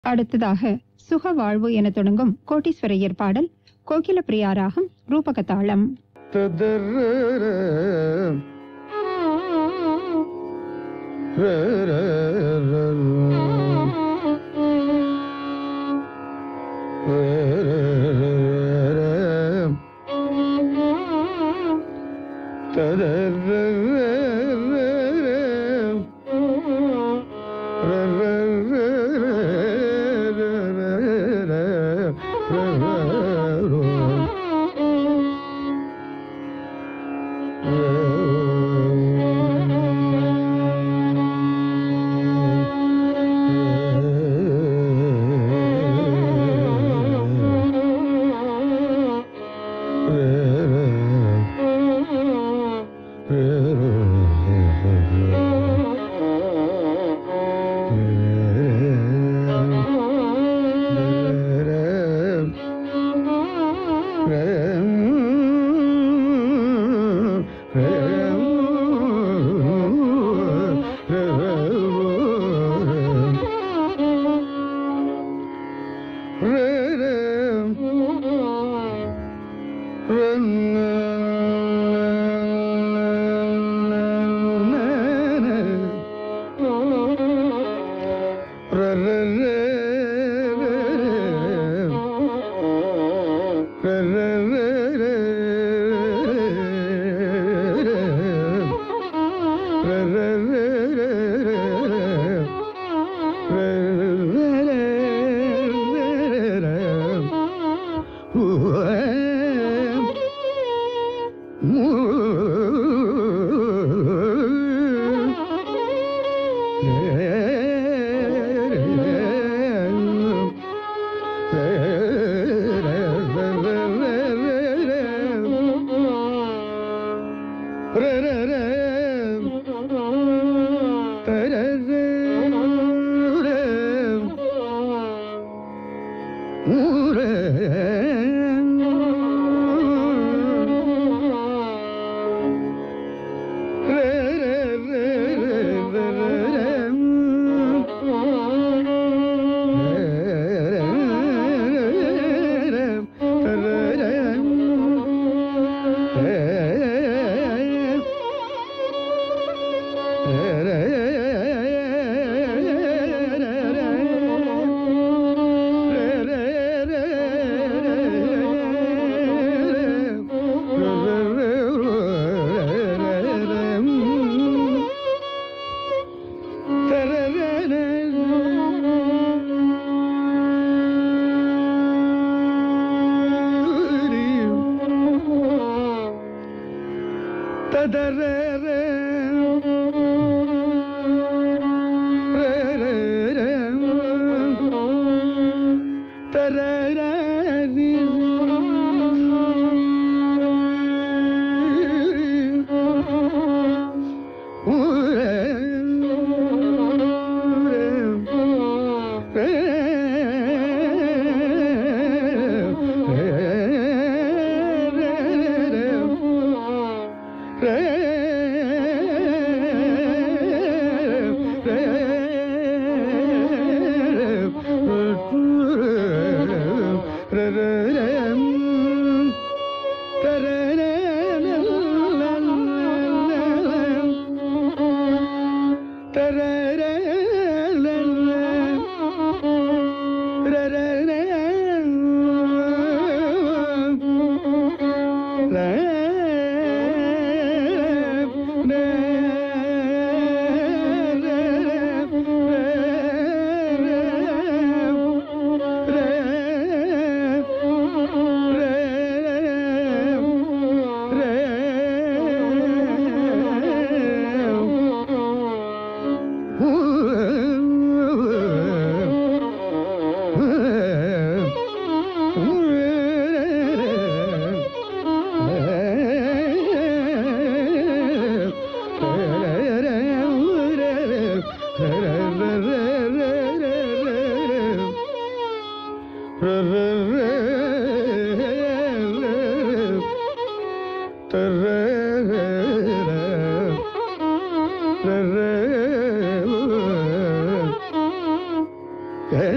அடுத்ததாக சுக வாழ்வு என தொடங்கும் கோட்டீஸ்வரையர் பாடல் கோகில பிரியாராகம் ரூபகதாளம் ஏ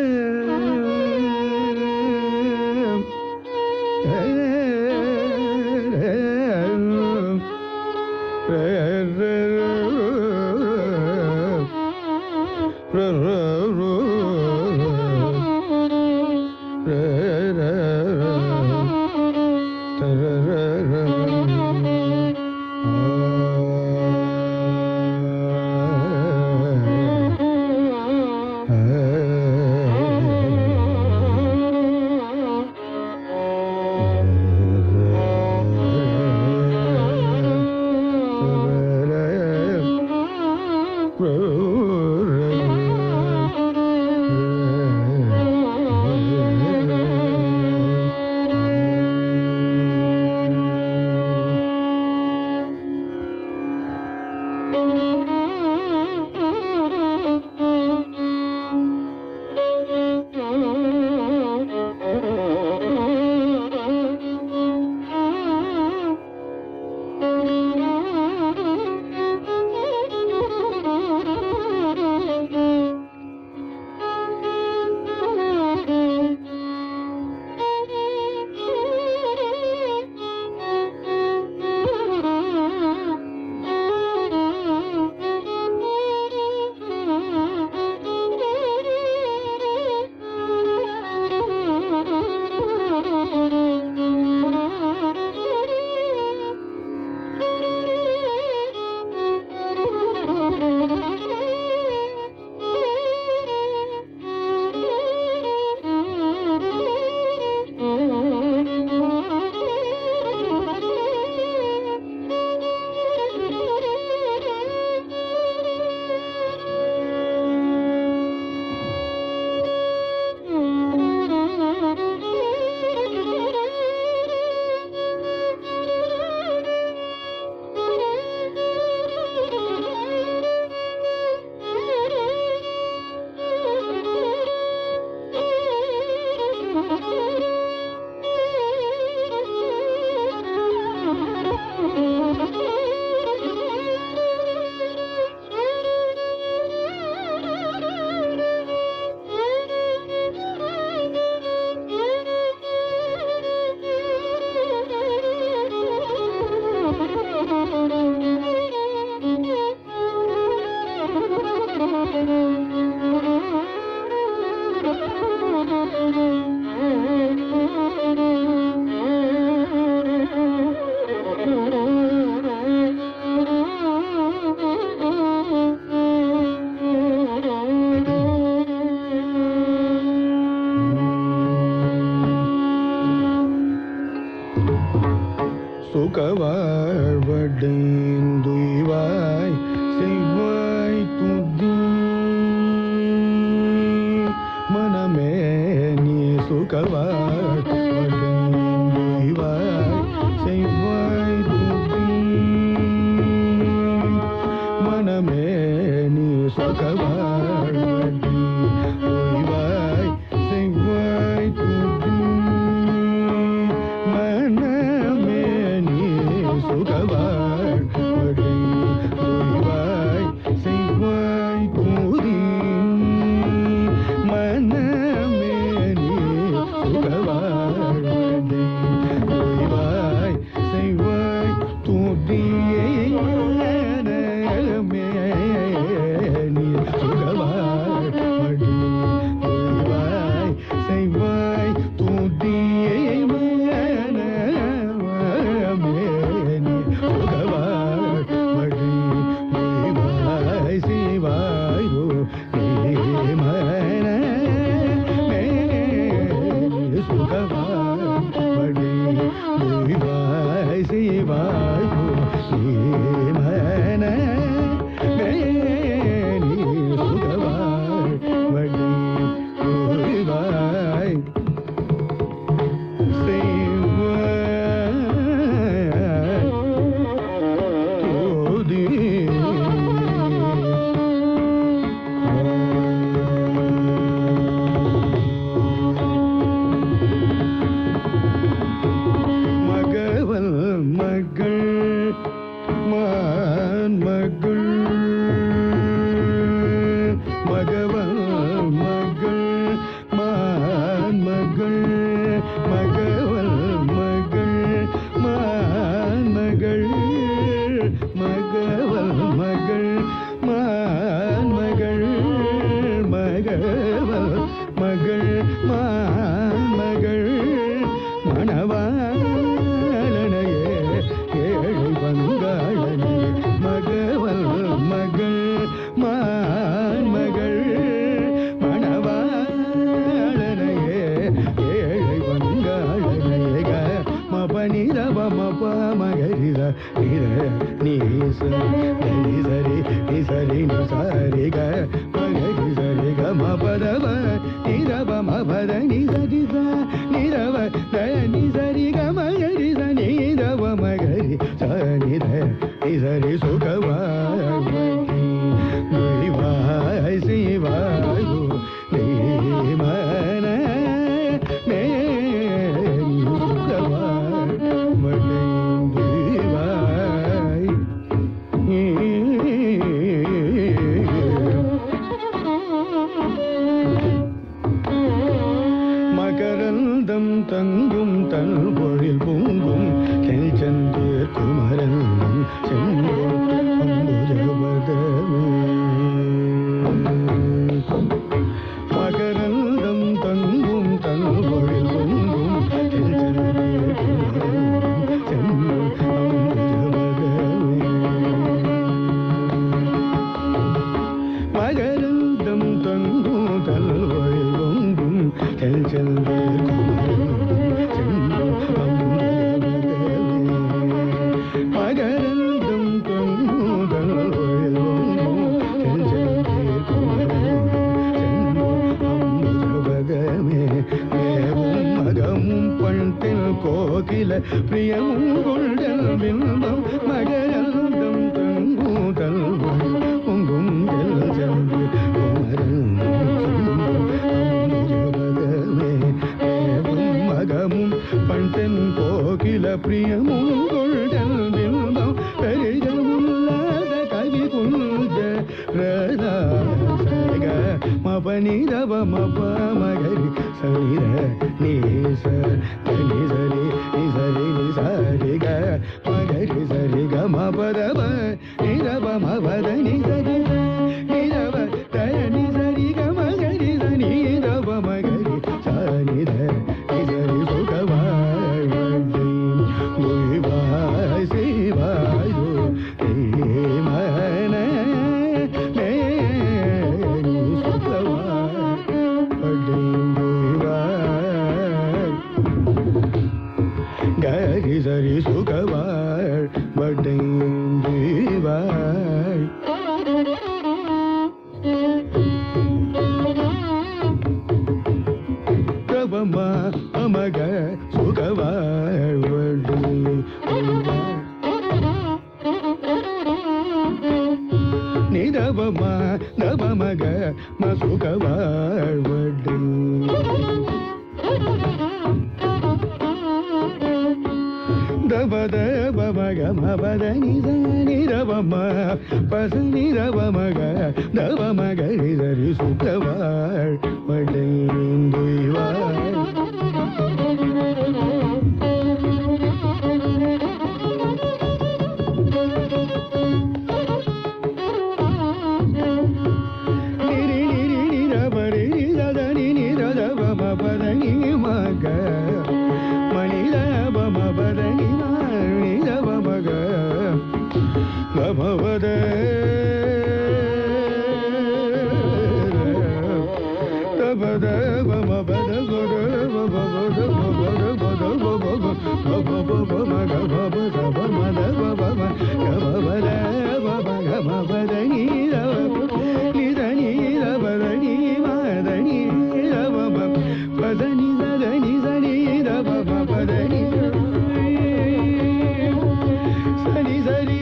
சுகவாழ்வடைந்துய்வாய் செய்வாய் துதி மனமே நீ சுகவாழ்வடைந்துய்வாய் செய்வாய் துதி மனமே நீ சுகவாழ்வடைந்துய்வாய் செய்வாய் துதி மனமே நீ சுகவாழ்வடை துய்வாய் செய்வாய் கூறி மனமே நீ சுகவாழ்வடை மகள் மாமகள் மணவாளனையே ஏழை பங்காளனே மகவல் மகள் மாமகள் மணவாளனையே ஏழை பங்காளனையே மபனிதவ மப மகரித நிர நீச நிசரி நிசரி நிசரி க மகரி சரி க மபதவ நிரவ மபத நிசரி ச நிரவ த நிசரி க மகரி ச நிரவ மகரி ச நித நிசரி சுகவாய் சிவாய் நீமன மே சுகவாய் மணிவாய் மகரந்தம் தங்கும் தன் பொழில் பூங்கும் தென் சென்று குமரந்தம் செங்கும் அம்புஜபதமே மகரந்தம் தங்கும் தன் பொழில் பொங்கும் தென் சென்று குமரந்தம் செங்கும் அம்புஜபதமே மகரந்தம் தங்கும் தல்வழில் ஒங்கும் தெல் செல்வே மகரந்தம் தங்கும் தல்வழில் ஒங்கும் தெல் செல்வே அம்புஜபகமே மேவும் மகமும் பண்பில் கோகில பிரியமும் கொண்டல் பிம்பம் மகரந்தம் தங்கும் தல்வழில் பொங்கும் தெல் செல்வி மகமும் பண்டன் கோகில பிரியமும் கொண்டல் பிம்பம் பெரிதமுல்லாத கவி குஞ்ச ரதாசக மபனிதவ மப மகரி சரிர நீச நிசரி நிசரி நிசரி க மகரி சரி க மபதவ நிரவ மபத நிசரி நிரவ தர நிசரி க மகரி ச நிரவ மகரி சரிர நிசரி சுகவாய் குருவாய் சிவாய் மன மே சுகவாய் படைவாய் கரி சரி சுகவாய் படைவாய் பிரபமா அமக சுகவாய் நிரவமா நவமக மசுகவாய் தபத பமக மபத நித நிரவம பச நிரவமக தவமக நிதரி சுகவாள் வடைந்துவாள் நிரி நிரி நிரபரி நிரதனி நிரதவம பதனி மக மணிதவம பதனி மணிதவமக கமவத தபத பம பத கொட பப பத பபத பத பப பப மக பப சப மத பப ம கமவத பப கம பத நீரவ நித நீரவத நீ மத நீரவ பத நித நித நீரவ பத நீ சரி சரி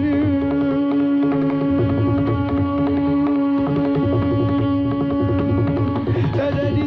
சரி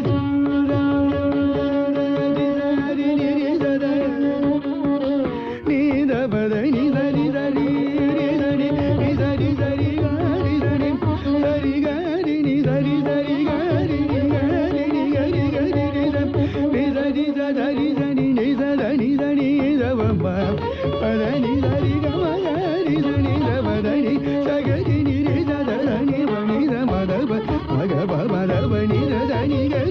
நீதபத நிதரி தரி நிதரி நிதரி சரி காரி தரி சரி காரி நிதரி சரி காரி நிகரி நிகரி கரி நிதம் நிதரி சரி சரி நிதத நிதனி தவம்ப பத நிதரி கமகரி தனி தவதனி சகரி நிரி ததனி வனி தமதப மகப மதப நிததனி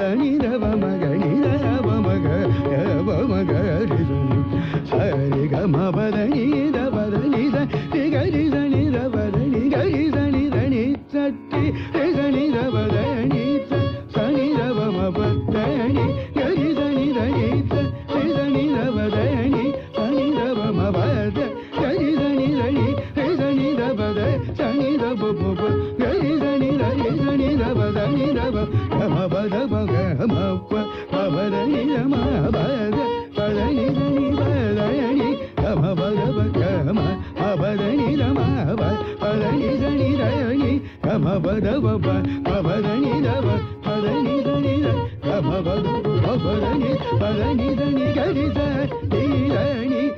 ni da ba ma ga ni da ba ma ga ga ba ma ga ri sa ni sa ri ga ma ba da ni da ba da ni sa ri ga ri sa ni da ba da ni ga ri sa ni da ni sa ti ri sa ni da ba da ni sa sa ni da ba ma ba da ni ga ri sa ni da ni sa ri sa ni da ba da ni sa ni da ba ma ba da ga ri sa ni da ni ri sa ni da ba da sa ni da ba ba ba ga ri sa ni da ri sa ni da ba da ni da ba ga ma ba da ba ga ma ba ma ba da ni da ma ba da ba da ni da ni ba da ni ga ma ba da ba ga ma ma ba da ni da ma ba ba da ni da ni da ni ga ma ba da ba ba ma ba da ni da ba ba da ni da ni da ga ma ba da ba ba da ni ba da ni da ni ga ri sa ni da ni